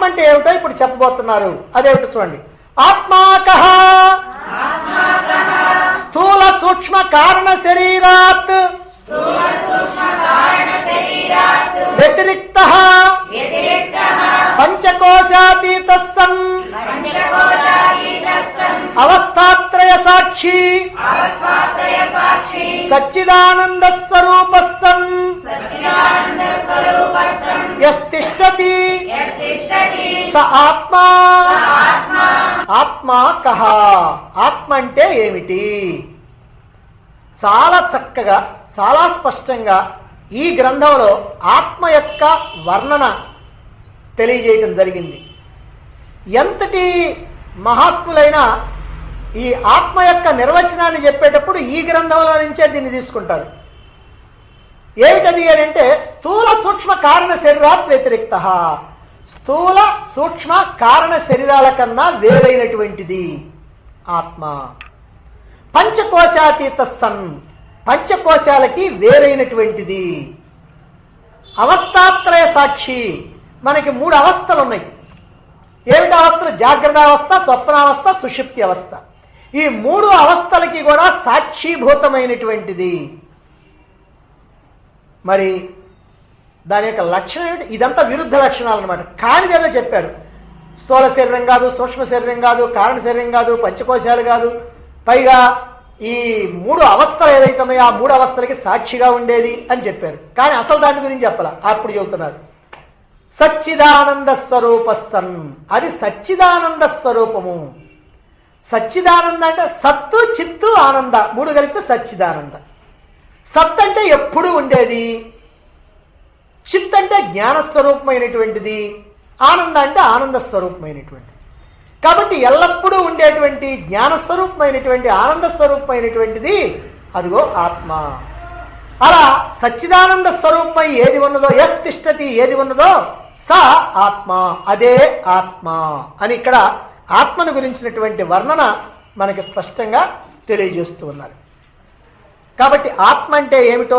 అంటే ఏమిటో ఇప్పుడు చెప్పబోతున్నారు అదేమిటో చూడండి ఆత్మాకహ స్థూల సూక్ష్మ కారణ శరీరాత్ వ్యతిరిక్త పంచకోశాతీత సన్ అవస్థాత్రయ సాక్షి సచ్చిదానంద స్వరూప సన్ యస్తిష్టతి స ఆత్మా ఆత్మ కహ ఆత్మ అంటే ఏమిటి చాలా చక్కగా చాలా స్పష్టంగా ఈ గ్రంథంలో ఆత్మ యొక్క వర్ణన తెలియజేయటం జరిగింది ఎంతటి మహాత్ములైన ఈ ఆత్మ యొక్క నిర్వచనాన్ని చెప్పేటప్పుడు ఈ గ్రంథంలో నుంచే దీన్ని తీసుకుంటారు ఏమిటది అని అంటే స్థూల సూక్ష్మ కారణ శరీరాత్ వ్యతిరిక్త స్థూల సూక్ష్మ కారణ శరీరాల కన్నా వేరైనటువంటిది ఆత్మ పంచకోశాతీత సన్ పంచకోశాలకి వేరైనటువంటిది అవస్థాత్రయ సాక్షి మనకి మూడు అవస్థలు ఉన్నాయి ఏమిటి అవస్థలు జాగ్రత్త అవస్థ స్వప్నావస్థ సుషిప్తి అవస్థ ఈ మూడు అవస్థలకి కూడా సాక్షిభూతమైనటువంటిది మరి దాని యొక్క లక్షణం ఏమిటి ఇదంతా విరుద్ధ లక్షణాలు అనమాట కానిదేదో చెప్పారు స్థూల శరీరం కాదు సూక్ష్మ శరీరం కాదు కారణ శరీరం కాదు పంచకోశాలు కాదు పైగా ఈ మూడు అవస్థలు ఏదైతే ఉన్నాయో ఆ మూడు అవస్థలకి సాక్షిగా ఉండేది అని చెప్పారు కానీ అసలు దాని గురించి చెప్పాల అప్పుడు చెబుతున్నారు సచ్చిదానంద స్వరూప సన్ అది సచ్చిదానంద స్వరూపము సచ్చిదానంద అంటే సత్తు చిత్తు ఆనంద మూడు కలిపితే సచ్చిదానంద సత్ అంటే ఎప్పుడు ఉండేది చిత్ అంటే జ్ఞానస్వరూపమైనటువంటిది ఆనంద అంటే ఆనంద స్వరూపమైనటువంటిది కాబట్టి ఎల్లప్పుడూ ఉండేటువంటి జ్ఞానస్వరూపమైనటువంటి ఆనంద స్వరూపమైనటువంటిది అదిగో ఆత్మ అలా సచ్చిదానంద స్వరూపమై ఏది ఉన్నదో ఎస్ తిష్టతి ఏది ఉన్నదో స ఆత్మ అదే ఆత్మ అని ఇక్కడ ఆత్మను గురించినటువంటి వర్ణన మనకి స్పష్టంగా తెలియజేస్తూ ఉన్నారు కాబట్టి ఆత్మ అంటే ఏమిటో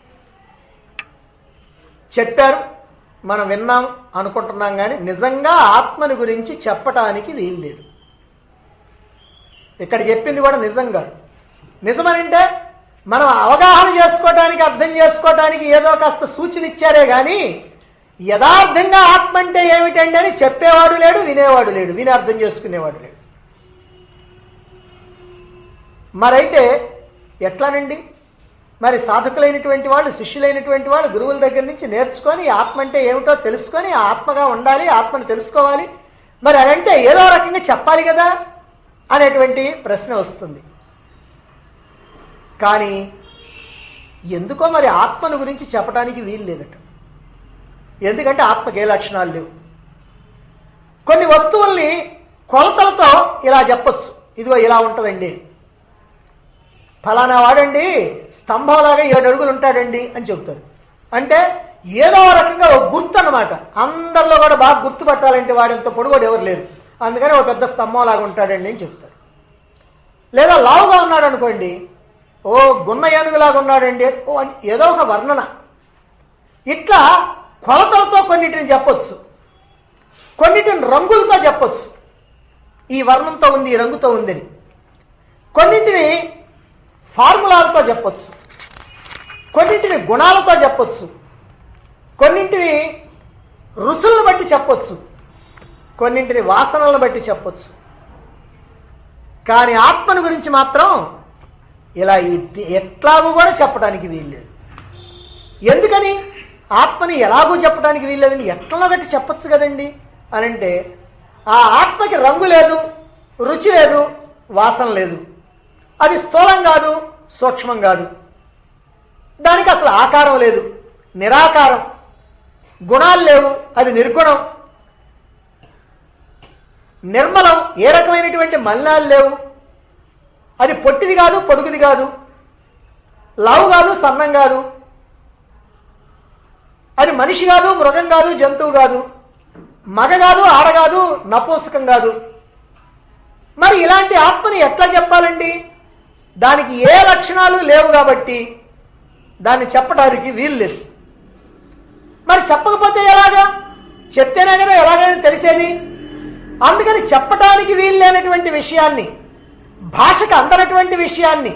చెప్పారు మనం విన్నాం అనుకుంటున్నాం కానీ నిజంగా ఆత్మని గురించి చెప్పటానికి వీలు లేదు ఇక్కడ చెప్పింది కూడా నిజంగా నిజమనంటే మనం అవగాహన చేసుకోవడానికి అర్థం చేసుకోవడానికి ఏదో కాస్త సూచన ఇచ్చారే గాని యథార్థంగా ఆత్మ అంటే ఏమిటండి అని చెప్పేవాడు లేడు వినేవాడు లేడు విని అర్థం చేసుకునేవాడు లేడు మరైతే ఎట్లానండి మరి సాధకులైనటువంటి వాళ్ళు శిష్యులైనటువంటి వాళ్ళు గురువుల దగ్గర నుంచి నేర్చుకొని ఆత్మ అంటే ఏమిటో తెలుసుకొని ఆత్మగా ఉండాలి ఆత్మను తెలుసుకోవాలి మరి అదంటే ఏదో రకంగా చెప్పాలి కదా అనేటువంటి ప్రశ్న వస్తుంది కానీ ఎందుకో మరి ఆత్మను గురించి చెప్పడానికి వీలు లేదట ఎందుకంటే ఆత్మకి ఏ లక్షణాలు లేవు కొన్ని వస్తువుల్ని కొలతలతో ఇలా చెప్పొచ్చు ఇదిగో ఇలా ఉంటుందండి ఫలానా వాడండి స్తంభంలాగా ఏడు అడుగులు ఉంటాడండి అని చెప్తారు అంటే ఏదో రకంగా ఒక గుర్తు అనమాట అందరిలో కూడా బాగా గుర్తుపట్టాలంటే వాడంత పొడుగోడు ఎవరు లేరు అందుకని ఒక పెద్ద స్తంభం లాగా ఉంటాడండి అని చెప్తారు లేదా లావుగా ఉన్నాడు అనుకోండి ఓ గున్న ఏనుగులాగా ఉన్నాడండి ఓ అని ఏదో ఒక వర్ణన ఇట్లా కొలతలతో కొన్నిటిని చెప్పొచ్చు కొన్నిటిని రంగులతో చెప్పొచ్చు ఈ వర్ణంతో ఉంది ఈ రంగుతో ఉందని కొన్నింటిని ఫార్ములాలతో చెప్పొచ్చు కొన్నింటిని గుణాలతో చెప్పొచ్చు కొన్నింటిని రుచులను బట్టి చెప్పొచ్చు కొన్నింటిని వాసనలను బట్టి చెప్పొచ్చు కానీ ఆత్మను గురించి మాత్రం ఇలా ఇది- ఎట్లాగూ కూడా చెప్పడానికి వీల్లేదు ఎందుకని ఆత్మని ఎలాగూ చెప్పడానికి వీల్లేదండి ఎట్లా బట్టి చెప్పొచ్చు కదండి అని అంటే ఆ ఆత్మకి రంగు లేదు రుచి లేదు వాసన లేదు అది స్థూలం కాదు సూక్ష్మం కాదు దానికి అసలు ఆకారం లేదు నిరాకారం గుణాలు లేవు అది నిర్గుణం నిర్మలం ఏ రకమైనటువంటి మలినాలు లేవు అది పొట్టిది కాదు పొడుగుది కాదు లావు కాదు సన్నం కాదు అది మనిషి కాదు మృగం కాదు జంతువు కాదు మగ కాదు ఆడ కాదు నపూసకం కాదు మరి ఇలాంటి ఆత్మని ఎట్లా చెప్పాలండి దానికి ఏ లక్షణాలు లేవు కాబట్టి దాన్ని చెప్పడానికి వీలు లేదు మరి చెప్పకపోతే ఎలాగా చెప్తేనే కదా ఎలాగైనా తెలిసేది అందుకని చెప్పడానికి వీల్లేనటువంటి విషయాన్ని భాషకు అందనటువంటి విషయాన్ని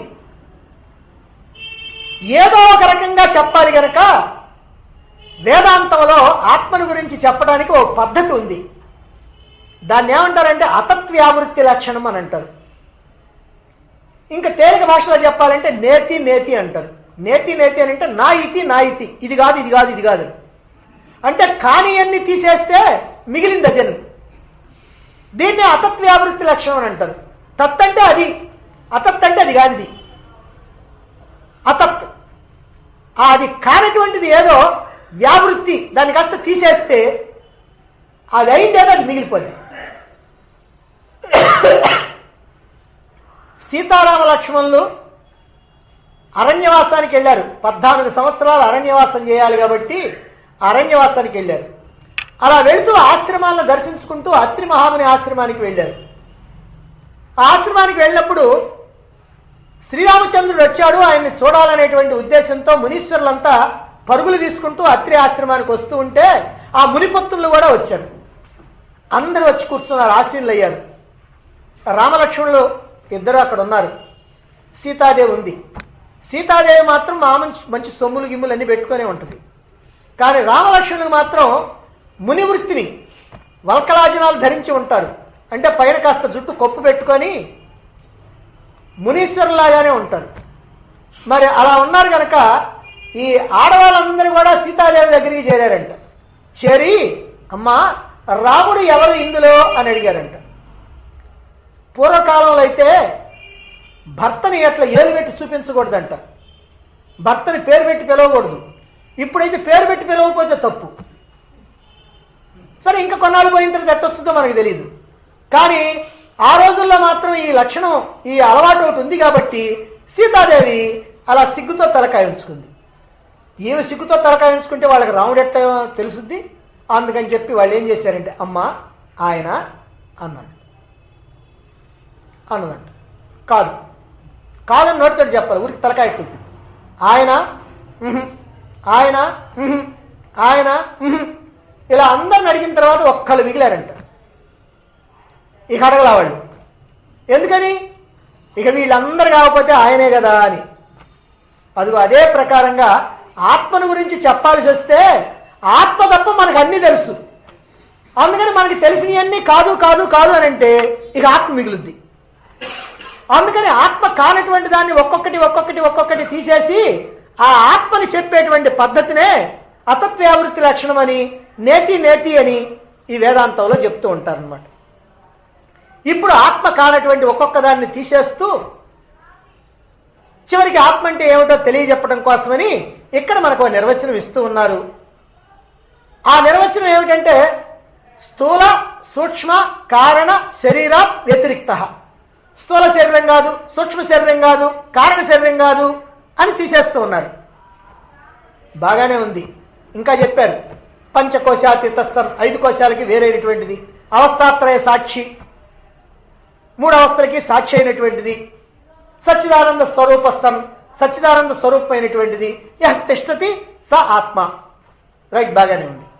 ఏదో ఒక రకంగా చెప్పాలి గనక వేదాంతంలో ఆత్మను గురించి చెప్పడానికి ఒక పద్ధతి ఉంది దాన్ని ఏమంటారంటే అతత్వ్యావృత్తి లక్షణం అని అంటారు ఇంకా తేలిక భాషలో చెప్పాలంటే నేతి నేతి అంటారు నేతి నేతి అని అంటే నా ఇతి నా ఇతి ఇది కాదు ఇది కాదు ఇది కాదు అంటే కాని అన్ని తీసేస్తే మిగిలింది అదే దీన్ని అతత్వ్యావృత్తి లక్షణం అని అంటారు తత్ అంటే అది అతత్ అంటే అది కానిది అతత్ ఆ అది కానటువంటిది ఏదో వ్యావృత్తి దాన్ని కాస్త తీసేస్తే అది అయిందేదో అది మిగిలిపోద్ది సీతారామ లక్ష్మణులు అరణ్యవాసానికి వెళ్ళారు పద్నాలుగు సంవత్సరాలు అరణ్యవాసం చేయాలి కాబట్టి అరణ్యవాసానికి వెళ్ళారు అలా వెళుతూ ఆశ్రమాలను దర్శించుకుంటూ అత్రి మహాముని ఆశ్రమానికి వెళ్ళారు ఆ ఆశ్రమానికి వెళ్ళినప్పుడు శ్రీరామచంద్రుడు వచ్చాడు ఆయన్ని చూడాలనేటువంటి ఉద్దేశంతో మునీశ్వరులంతా పరుగులు తీసుకుంటూ అత్రి ఆశ్రమానికి వస్తూ ఉంటే ఆ మునిపత్తులు కూడా వచ్చారు అందరూ వచ్చి కూర్చున్నారు ఆశీనులు అయ్యారు రామలక్ష్మణులు ఇద్దరు అక్కడ ఉన్నారు సీతాదేవి ఉంది సీతాదేవి మాత్రం మా మంచి మంచి సొమ్ములు గిమ్ములు అన్ని పెట్టుకునే ఉంటుంది కానీ రామలక్ష్మణులు మాత్రం ముని వృత్తిని వల్కలాజనాలు ధరించి ఉంటారు అంటే పైన కాస్త జుట్టు కొప్పు పెట్టుకొని మునీశ్వరులాగానే ఉంటారు మరి అలా ఉన్నారు కనుక ఈ ఆడవాళ్ళందరూ కూడా సీతాదేవి దగ్గరికి చేరారంట చేరి అమ్మా రాముడు ఎవరు ఇందులో అని అడిగారంట పూర్వకాలంలో అయితే భర్తని అట్లా ఏలు పెట్టి చూపించకూడదంట భర్తని పేరు పెట్టి పిలవకూడదు ఇప్పుడైతే పేరు పెట్టి పిలవకపోతే తప్పు సరే ఇంకా కొన్నాళ్ళు పోయిన తర్వాత ఎట్టొచ్చుదో మనకు తెలియదు కానీ ఆ రోజుల్లో మాత్రం ఈ లక్షణం ఈ అలవాటు ఒకటి ఉంది కాబట్టి సీతాదేవి అలా సిగ్గుతో తలకాయ ఉంచుకుంది ఈమె సిగ్గుతో తలకాయ ఉంచుకుంటే వాళ్ళకి రాముడు ఎట్ట తెలుసుద్ది అందుకని చెప్పి వాళ్ళు ఏం చేశారంటే అమ్మ ఆయన అన్నాడు అన్నదంట కాదు కాదని నోటితో చెప్పాలి ఊరికి తలకాయ ఎక్కుద్ది ఆయన ఉహు, ఆయన ఉహు, ఆయన ఉహు. ఇలా అందరిని అడిగిన తర్వాత ఒక్కళ్ళు మిగిలారంట ఇక అడగల వాళ్ళు ఎందుకని ఇక వీళ్ళందరు కాకపోతే ఆయనే కదా అని అదిగో అదే ప్రకారంగా ఆత్మను గురించి చెప్పాల్సి వస్తే ఆత్మ తప్ప మనకు అన్ని తెలుసు అందుకని మనకి తెలిసినవన్నీ కాదు కాదు కాదు అని అంటే ఇక ఆత్మ మిగులుద్ది అందుకని ఆత్మ కానటువంటి దాన్ని ఒక్కొక్కటి ఒక్కొక్కటి ఒక్కొక్కటి తీసేసి ఆ ఆత్మని చెప్పేటువంటి పద్ధతినే అతత్వ్యావృత్తి లక్షణం అని నేతి నేతి అని ఈ వేదాంతంలో చెప్తూ ఉంటారనమాట ఇప్పుడు ఆత్మ కానటువంటి ఒక్కొక్క దాన్ని తీసేస్తూ చివరికి ఆత్మ అంటే ఏమిటో తెలియజెప్పడం కోసమని ఇక్కడ మనకు ఒక నిర్వచనం ఇస్తూ ఉన్నారు ఆ నిర్వచనం ఏమిటంటే స్థూల సూక్ష్మ కారణ శరీర వ్యతిరిక్త స్థూల శరీరం కాదు సూక్ష్మ శరీరం కాదు కారణ శరీరం కాదు అని తీసేస్తూ ఉన్నారు బాగానే ఉంది ఇంకా చెప్పారు పంచకోశాతీతస్థం ఐదు కోశాలకి వేరైనటువంటిది అవస్థాత్రయ సాక్షి మూడు అవస్థలకి సాక్షి అయినటువంటిది సచ్చిదానంద స్వరూపస్థం సచ్చిదానంద స్వరూపమైనటువంటిది యహ్ తిష్టతి స ఆత్మ రైట్ బాగానే ఉంది